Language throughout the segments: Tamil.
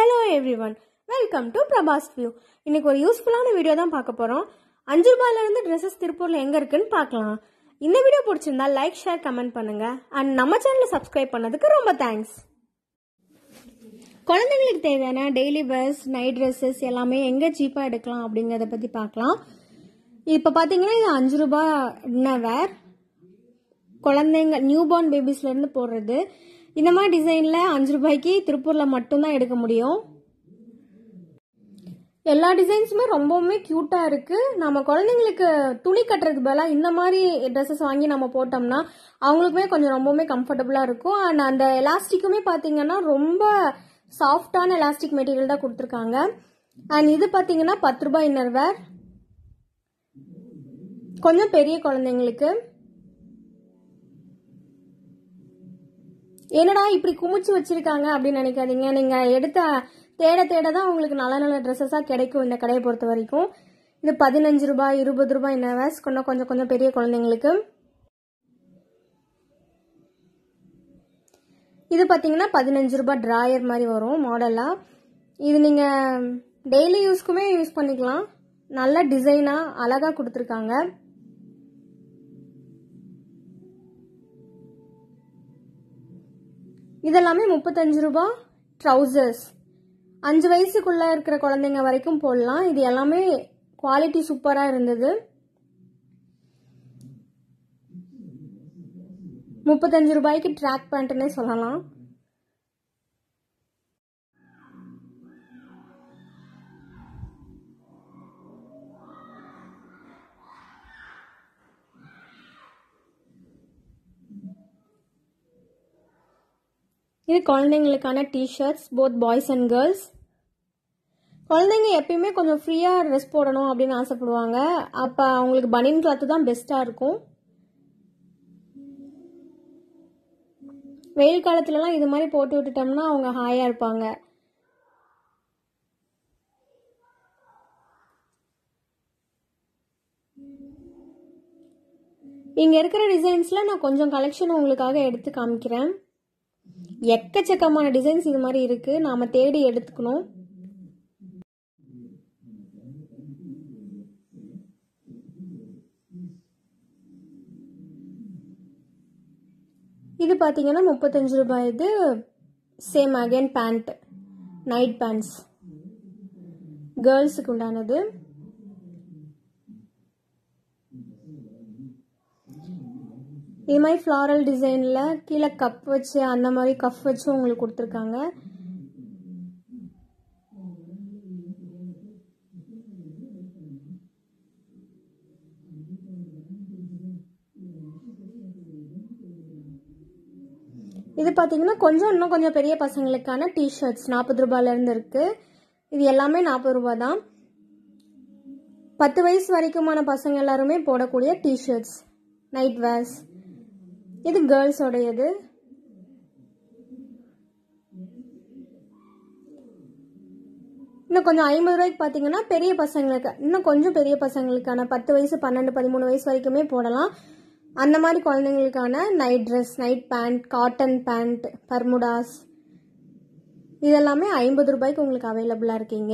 hello everyone welcome to Prabhas view இன்னைக்கு ஒரு யூஸ்ஃபுல்லான வீடியோ தான் பார்க்க போகிறோம் அஞ்சு ரூபாயில இருந்து ட்ரெஸ்ஸஸ் திருப்பூரில் எங்கே இருக்குன்னு பார்க்கலாம் இந்த வீடியோ பிடிச்சிருந்தா லைக் ஷேர் கமெண்ட் பண்ணுங்க அண்ட் நம்ம சேனலை சப்ஸ்கிரைப் பண்ணதுக்கு ரொம்ப தேங்க்ஸ் குழந்தைங்களுக்கு தேவையான டெய்லி வேர்ஸ் நைட் ட்ரெஸ்ஸஸ் எல்லாமே எங்கே சீப்பாக எடுக்கலாம் அப்படிங்கிறத பற்றி பார்க்கலாம் இப்போ பார்த்தீங்கன்னா இது அஞ்சு ரூபா வேர் குழந்தைங்க நியூ பார்ன் பேபிஸ்லேருந்து போடுறது இந்த மாதிரி டிசைனில் அஞ்சு ரூபாய்க்கு திருப்பூரில் மட்டும்தான் எடுக்க முடியும் எல்லா டிசைன்ஸுமே ரொம்பவுமே க்யூட்டாக இருக்குது நம்ம குழந்தைங்களுக்கு துணி கட்டுறதுக்கு பதிலாக இந்த மாதிரி ட்ரெஸ்ஸஸ் வாங்கி நம்ம போட்டோம்னா அவங்களுக்குமே கொஞ்சம் ரொம்பவுமே கம்ஃபர்டபுளாக இருக்கும் அண்ட் அந்த எலாஸ்டிக்குமே பார்த்தீங்கன்னா ரொம்ப சாஃப்டான எலாஸ்டிக் மெட்டீரியல் தான் கொடுத்துருக்காங்க அண்ட் இது பார்த்தீங்கன்னா பத்து ரூபாய் இன்னர் வேர் கொஞ்சம் பெரிய குழந்தைங்களுக்கு என்னடா இப்படி குமிச்சு வச்சிருக்காங்க அப்படின்னு நினைக்காதீங்க நீங்க எடுத்த தேட தேட தான் உங்களுக்கு நல்ல நல்ல ட்ரெஸ்ஸஸாக கிடைக்கும் இந்த கடையை பொறுத்த வரைக்கும் இது பதினஞ்சு ரூபாய் இருபது ரூபாய் நவஸ் கொஞ்சம் கொஞ்சம் கொஞ்சம் பெரிய குழந்தைங்களுக்கு இது பார்த்தீங்கன்னா பதினஞ்சு ரூபாய் ட்ராயர் மாதிரி வரும் மாடலாக இது நீங்கள் டெய்லி யூஸ்க்குமே யூஸ் பண்ணிக்கலாம் நல்ல டிசைனாக அழகாக கொடுத்துருக்காங்க இதெல்லாமே முப்பத்தஞ்சு ரூபா ட்ரௌசர்ஸ் அஞ்சு வயசுக்குள்ள இருக்கிற குழந்தைங்க வரைக்கும் போடலாம் இது எல்லாமே குவாலிட்டி சூப்பராக இருந்தது முப்பத்தஞ்சு ரூபாய்க்கு ட்ராக் பேண்ட்னே சொல்லலாம் இது குழந்தைங்களுக்கான t-shirts both boys and girls குழந்தைங்க எப்பயுமே கொஞ்சம் ஃப்ரீயாக ட்ரெஸ் போடணும் அப்படின்னு ஆசைப்படுவாங்க அப்போ அவங்களுக்கு பனியன் கிளாத்து தான் பெஸ்ட்டாக இருக்கும் வெயில் காலத்துலலாம் இது மாதிரி போட்டு விட்டுட்டோம்னா அவங்க ஹாயாக இருப்பாங்க இங்கே இருக்கிற டிசைன்ஸில் நான் கொஞ்சம் கலெக்ஷன் உங்களுக்காக எடுத்து காமிக்கிறேன் எக்கச்சக்கமான டிசைன்ஸ் இது மாதிரி இருக்கு நாம தேடி எடுத்துக்கணும் இது பார்த்தீங்கன்னா முப்பத்தஞ்சு ரூபாய் இது same again pant night pants கேர்ள்ஸுக்கு உண்டானது இது மாதிரி ஃப்ளாரல் டிசைனில் கீழே கப் வச்சு அந்த மாதிரி கப் வச்சு உங்களுக்கு கொடுத்துருக்காங்க இது பார்த்தீங்கன்னா கொஞ்சம் இன்னும் கொஞ்சம் பெரிய பசங்களுக்கான டிஷர்ட்ஸ் நாற்பது ரூபாயிலேருந்து இருக்குது இது எல்லாமே நாற்பது ரூபா தான் பத்து வயசு வரைக்குமான பசங்க எல்லாருமே போடக்கூடிய டிஷர்ட்ஸ் நைட் வேர்ஸ் இது கேர்ள்ஸோடையது இன்னும் கொஞ்சம் ஐம்பது ரூபாய்க்கு பார்த்தீங்கன்னா பெரிய பசங்களுக்கு இன்னும் கொஞ்சம் பெரிய பசங்களுக்கான பத்து வயசு பன்னெண்டு பதிமூணு வயசு வரைக்குமே போடலாம் அந்த மாதிரி குழந்தைங்களுக்கான night dress night pant cotton pant bermudas இதெல்லாமே ஐம்பது ரூபாய்க்கு உங்களுக்கு அவைலபிளாக இருக்கீங்க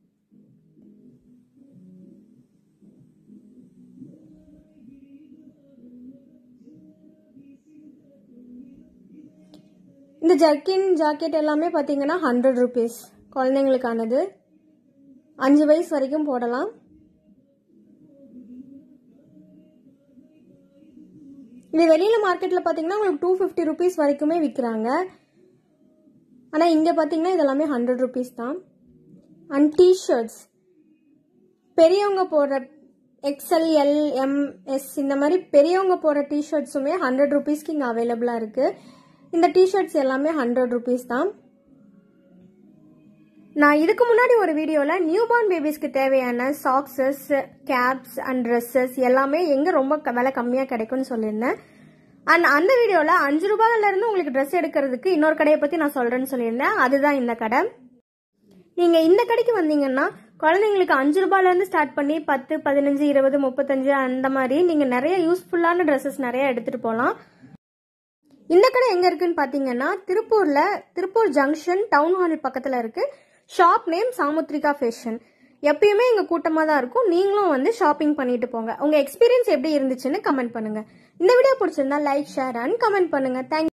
இந்த ஜர்க்கின் ஜாக்கெட் எல்லாமே பார்த்தீங்கன்னா ஹண்ட்ரட் ருபீஸ் குழந்தைங்களுக்கானது அஞ்சு வயசு வரைக்கும் போடலாம் இது வெளியில் மார்க்கெட்டில் பார்த்தீங்கன்னா உங்களுக்கு டூ ஃபிஃப்டி ருபீஸ் வரைக்குமே விற்கிறாங்க ஆனால் இங்கே பார்த்தீங்கன்னா இதெல்லாமே ஹண்ட்ரட் ருபீஸ் தான் அண்ட் டிஷர்ட்ஸ் பெரியவங்க போடுற எக்ஸ்எல் எல் எம் எஸ் இந்த மாதிரி பெரியவங்க போடுற டிஷர்ட்ஸுமே ஹண்ட்ரட் ருபீஸ்க்கு இங்கே அவைலபிளாக இருக்குது இந்த டிஷர்ட்ஸ் எல்லாமே ஹண்ட்ரட் ருபீஸ் தான் நான் இதுக்கு முன்னாடி ஒரு வீடியோவில் நியூ பார்ன் பேபிஸ்க்கு தேவையான சாக்ஸஸ் கேப்ஸ் அண்ட் ட்ரெஸ்ஸஸ் எல்லாமே எங்கே ரொம்ப க- விலை கம்மியாக கிடைக்கும்னு சொல்லியிருந்தேன் அண்ட் அந்த வீடியோவில் அஞ்சு ரூபாயிலேருந்து உங்களுக்கு ட்ரெஸ் எடுக்கிறதுக்கு இன்னொரு கடையை பற்றி நான் சொல்கிறேன்னு சொல்லியிருந்தேன் அதுதான் இந்த கடை நீங்கள் இந்த கடைக்கு வந்தீங்கன்னா குழந்தைங்களுக்கு அஞ்சு ரூபாயிலேருந்து ஸ்டார்ட் பண்ணி பத்து பதினஞ்சு இருபது முப்பத்தஞ்சு அந்த மாதிரி நீங்கள் நிறைய யூஸ்ஃபுல்லான ட்ரெஸ்ஸஸ் நிறைய எடுத்துகிட்டு போகலாம் இந்த கடை எங்க இருக்குன்னு பாத்தீங்கன்னா திருப்பூர்ல திருப்பூர் ஜங்ஷன் டவுன் ஹால் பக்கத்துல இருக்கு ஷாப் நேம் சாமுத்ரிகா ஃபேஷன் எப்பயுமே இங்கே கூட்டமாக தான் இருக்கும் நீங்களும் வந்து ஷாப்பிங் பண்ணிட்டு போங்க உங்கள் எக்ஸ்பீரியன்ஸ் எப்படி இருந்துச்சுன்னு கமெண்ட் பண்ணுங்கள் இந்த வீடியோ பிடிச்சிருந்தா லைக் ஷேர் அண்ட் கமெண்ட் பண்ணுங்கள் தேங்க்